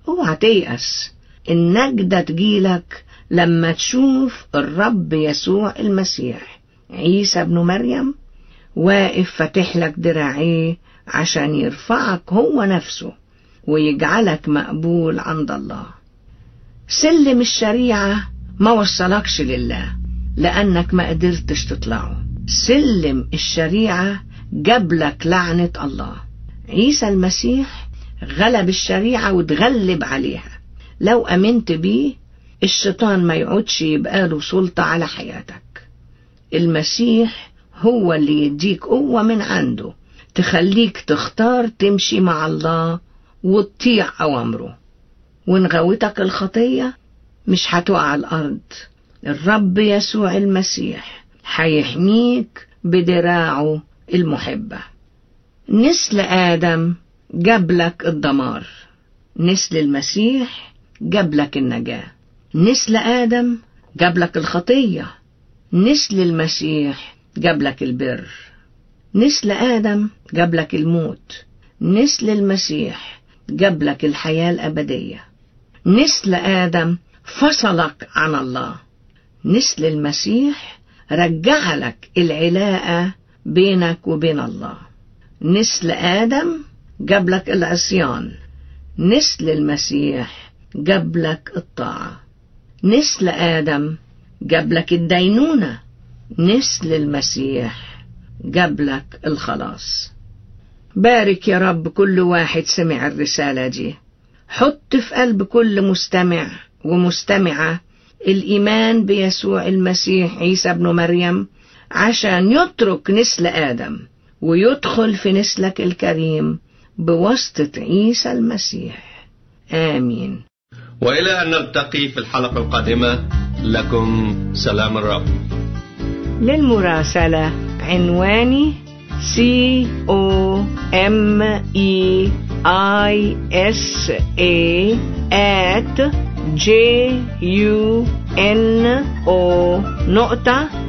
اوعى تيأس النجدة تجيلك لما تشوف الرب يسوع المسيح عيسى ابن مريم واقف فاتح لك دراعيه عشان يرفعك هو نفسه ويجعلك مقبول عند الله سلم الشريعة ما وصلكش لله لأنك ما قدرتش تطلعه سلم الشريعة جابلك لعنة الله عيسى المسيح غلب الشريعة وتغلب عليها لو أمنت بيه الشيطان ما يعودش يبقى له سلطة على حياتك المسيح هو اللي يديك قوة من عنده تخليك تختار تمشي مع الله وتطيع أوامره وإن غوتك الخطية مش هتقع على الأرض الرب يسوع المسيح هيحميك بدراعه المحبة نسل آدم جابلك الدمار نسل المسيح جابلك النجاة نسل آدم جابلك الخطية نسل المسيح جابلك البر نسل آدم جابلك الموت نسل المسيح جابلك الحياة الأبدية نسل آدم فصلك عن الله نسل المسيح رجع لك العلاقة بينك وبين الله نسل آدم جاب لك العصيان نسل المسيح جاب لك الطاعة نسل آدم جاب لك الدينونة نسل المسيح جاب لك الخلاص بارك يا رب كل واحد سمع الرسالة دي حط في قلب كل مستمع ومستمعة الإيمان بيسوع المسيح عيسى ابن مريم عشان يترك نسل آدم ويدخل في نسلك الكريم بواسطة عيسى المسيح آمين وإلى أن نلتقي في الحلقة القادمة لكم سلام الرب للمراسلة عنواني C O M E I S A at J U N O نقطة